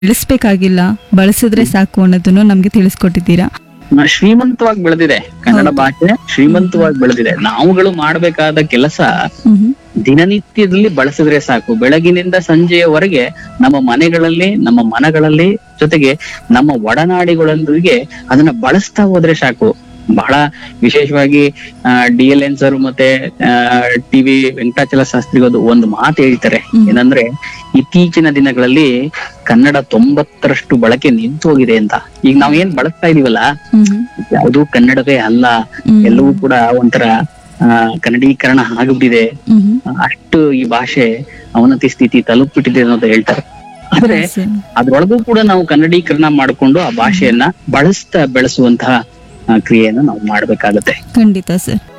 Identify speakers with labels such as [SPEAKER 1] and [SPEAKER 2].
[SPEAKER 1] ಬೆಳೆಸ್ಬೇಕಾಗಿಲ್ಲ ಬಳಸಿದ್ರೆ ಸಾಕು ಅನ್ನೋದನ್ನು ನಮ್ಗೆ ತಿಳಿಸ್ಕೊಟ್ಟಿದ್ದೀರಾ
[SPEAKER 2] ನ- ಶ್ರೀಮಂತವಾಗಿ ಬೆಳೆದಿದೆ ಕನ್ನಡ ಭಾಷೆ ಶ್ರೀಮಂತವಾಗಿ ಬೆಳೆದಿದೆ ನಾವುಗಳು ಮಾಡಬೇಕಾದ ಕೆಲಸ
[SPEAKER 1] ಮ್ಹೂ.
[SPEAKER 2] ದಿನನಿತ್ಯದಲ್ಲಿ ಬಳಸಿದ್ರೆ ಸಾಕು ಬೆಳಗಿನಿಂದ ಸಂಜೆಯವರೆಗೆ ನಮ್ಮ ಮನೆಗಳಲ್ಲಿ ನಮ್ಮ ಮನಗಳಲ್ಲಿ ಜೊತೆಗೆ ನಮ್ಮ ಒಡನಾಡಿಗಳೊಂದಿಗೆ ಅದನ್ನ ಬಳಸ್ತಾ ಹೋದ್ರೆ ಸಾಕು ಬಹಳ ವಿಶೇಷವಾಗಿ ಡಿ ಎಲ್ ಎನ್ ಸರ್ ಮತ್ತೆ ಟಿ ವಿ ವೆಂಕಟಾಚಲ ಶಾಸ್ತ್ರಿಗೋದು ಒಂದು ಮಾತು ಹೇಳ್ತಾರೆ
[SPEAKER 1] ಹ್ಮ್.
[SPEAKER 2] ಏನಂದ್ರೆ ಇತ್ತೀಚಿನ ದಿನಗಳಲ್ಲಿ ಕನ್ನಡ ತೊಂಬತ್ತರಷ್ಟು ಬಳಕೆ ನಿಂತು ಹೋಗಿದೆ ಅಂತ ಈಗ ನಾವ್ ಏನ್ ಬಳಸ್ತಾ ಇದೀವಲ್ಲ
[SPEAKER 1] ಮ್ಹೂ.
[SPEAKER 2] ಯಾವುದು ಕನ್ನಡವೇ ಅಲ್ಲ
[SPEAKER 1] ಹ್ಮ್.
[SPEAKER 2] ಎಲ್ಲವೂ ಕೂಡ ಒಂಥರ ಆ, ಕನ್ನಡೀಕರಣ ಆಗ್ಬಿಟ್ಟಿದೆ
[SPEAKER 1] ಮ್ಹೂ.
[SPEAKER 2] ಅಷ್ಟು ಈ ಭಾಷೆ ಅವನತಿ ಸ್ಥಿತಿ ತಲುಪಿಟ್ಟಿದೆ ಅನ್ನೋದು ಹೇಳ್ತಾರೆ ಆದ್ರೆ
[SPEAKER 1] ಸರ್.
[SPEAKER 2] ಅದ್ರೊಳಗೂ ಕೂಡ ನಾವು ಕನ್ನಡೀಕರಣ ಮಾಡಿಕೊಂಡು ಆ ಭಾಷೆಯನ್ನ ಬಳಸ್ತಾ ಬೆಳೆಸುವಂತಹ ಆ, ಕ್ರಿಯೆಯನ್ನ ನಾವು ಮಾಡ್ಬೇಕಾಗತ್ತೆ
[SPEAKER 1] ಖಂಡಿತ ಸರ್